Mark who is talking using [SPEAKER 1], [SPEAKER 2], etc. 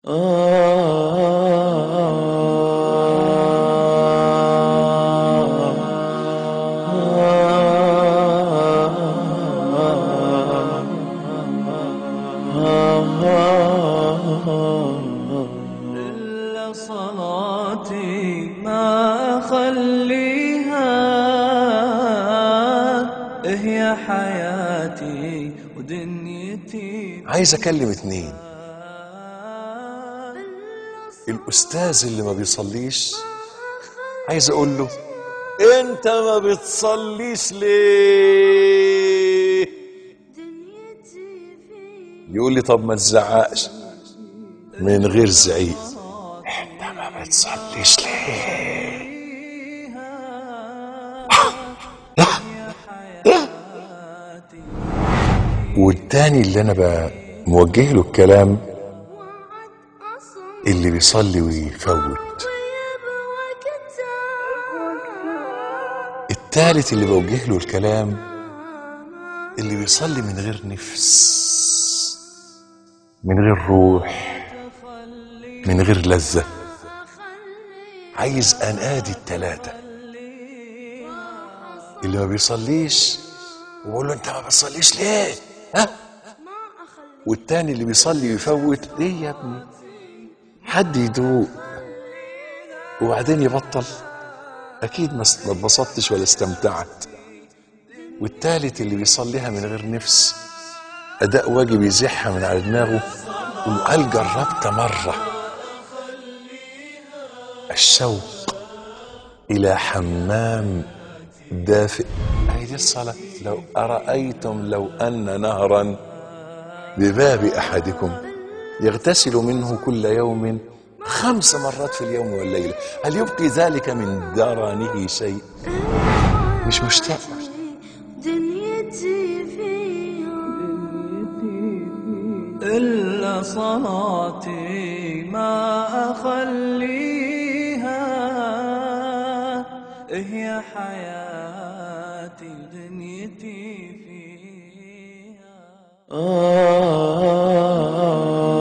[SPEAKER 1] إلا صلاتي ما أخليها هي حياتي ودنيتي
[SPEAKER 2] عايز اكلم اتنين الاستاذ اللي ما بيصليش عايز اقول له انت ما بتصليش ليه يقول لي طب ما تزعقش من غير زعيق انت ما بتصليش ليه والتاني اللي انا بقى موجه له الكلام اللي بيصلي ويفوت التالت اللي بوجه له الكلام اللي بيصلي من غير نفس من غير روح من غير لذة عايز انادي التلاتة اللي ما بيصليش وبقول له انت ما بتصليش ليه ها والتاني اللي بيصلي ويفوت ليه يا ابني حد يدوق وبعدين يبطل اكيد ما ما اتبسطتش ولا استمتعت والتالت اللي بيصليها من غير نفس اداء واجب يزيحها من على دماغه وقال جربت مره الشوق الى حمام دافئ هي دي الصلاه لو ارايتم لو ان نهرا بباب احدكم يغتسل منه كل يوم خمس مرات في اليوم والليله هل يبقي ذلك من درنه شيء مش مشتاق
[SPEAKER 3] دنيتي فيها
[SPEAKER 1] إلا صلاتي ما أخليها هي حياتي دنيتي فيها